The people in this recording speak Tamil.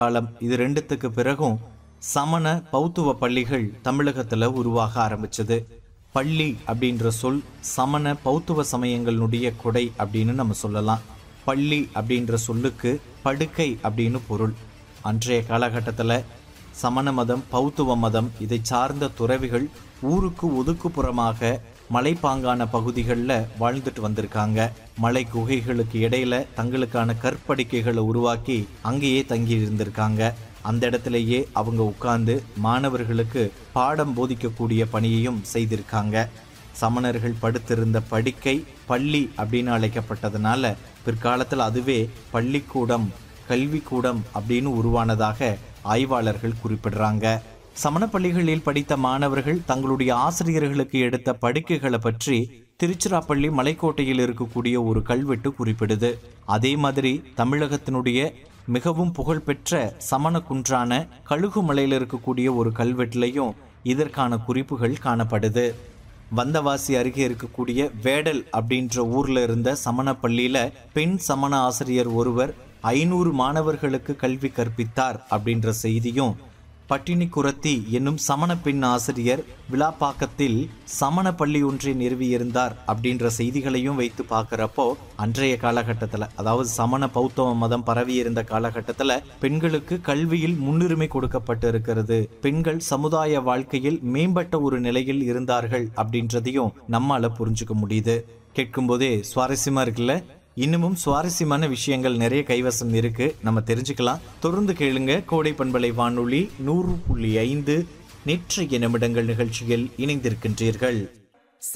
காலம் இது ரெண்டுத்துக்கு பிறகும் சமண பௌத்துவ பள்ளிகள் தமிழகத்துல உருவாக ஆரம்பிச்சது பள்ளி அப்படின்ற சொல் சமண பௌத்துவ சமயங்களுடைய கொடை அப்படின்னு நம்ம சொல்லலாம் பள்ளி அப்படின்ற சொல்லுக்கு படுக்கை அப்படின்னு பொருள் அன்றைய காலகட்டத்தில் சமண மதம் பௌத்துவ மதம் இதை சார்ந்த துறவிகள் ஊருக்கு ஒதுக்குப்புறமாக மலைப்பாங்கான பகுதிகளில் வாழ்ந்துட்டு வந்திருக்காங்க மலை குகைகளுக்கு இடையில தங்களுக்கான கற்படிக்கைகளை உருவாக்கி அங்கேயே தங்கி இருந்திருக்காங்க அந்த இடத்திலேயே அவங்க உட்கார்ந்து மாணவர்களுக்கு பாடம் போதிக்கக்கூடிய பணியையும் செய்திருக்காங்க சமணர்கள் படுத்திருந்த படுக்கை பள்ளி அப்படின்னு அழைக்கப்பட்டதுனால பிற்காலத்தில் அதுவே பள்ளிக்கூடம் கல்விக்கூடம் அப்படின்னு உருவானதாக ஆய்வாளர்கள் குறிப்பிடுறாங்க சமண பள்ளிகளில் படித்த மாணவர்கள் தங்களுடைய ஆசிரியர்களுக்கு எடுத்த படுக்கைகளை பற்றி திருச்சிராப்பள்ளி மலைக்கோட்டையில் இருக்கக்கூடிய ஒரு கல்வெட்டு குறிப்பிடுது அதே மாதிரி தமிழகத்தினுடைய மிகவும் புகழ்பெற்ற சமண குன்றான கழுகுமலையில் இருக்கக்கூடிய ஒரு கல்வெட்டுலையும் இதற்கான குறிப்புகள் காணப்படுது வந்தவாசி அருகே இருக்கக்கூடிய வேடல் அப்படின்ற ஊர்ல இருந்த சமண பள்ளியில பெண் சமண ஆசிரியர் ஒருவர் ஐநூறு மாணவர்களுக்கு கல்வி கற்பித்தார் அப்படின்ற செய்தியும் பட்டினி குரத்தி என்னும் சமண பெண் ஆசிரியர் விழாப்பாக்கத்தில் சமண பள்ளி ஒன்றை நிறுவியிருந்தார் அப்படின்ற செய்திகளையும் வைத்து பார்க்குறப்போ அன்றைய காலகட்டத்தில் அதாவது சமண பௌத்தவ மதம் பரவி இருந்த காலகட்டத்தில் பெண்களுக்கு கல்வியில் முன்னுரிமை கொடுக்கப்பட்டு இருக்கிறது பெண்கள் சமுதாய வாழ்க்கையில் மேம்பட்ட ஒரு நிலையில் இருந்தார்கள் அப்படின்றதையும் நம்மால புரிஞ்சுக்க முடியுது கேட்கும்போதே சுவாரஸ்யமா இருக்குல்ல இன்னமும் சுவாரஸ்யமான விஷயங்கள் நிறைய கைவசம் இருக்கு நம்ம தெரிஞ்சுக்கலாம் தொடர்ந்து கேளுங்க கோடை பண்பலை வானொலி நூறு புள்ளி ஐந்து நேற்றைய நிமிடங்கள் நிகழ்ச்சியில் இணைந்திருக்கின்றீர்கள்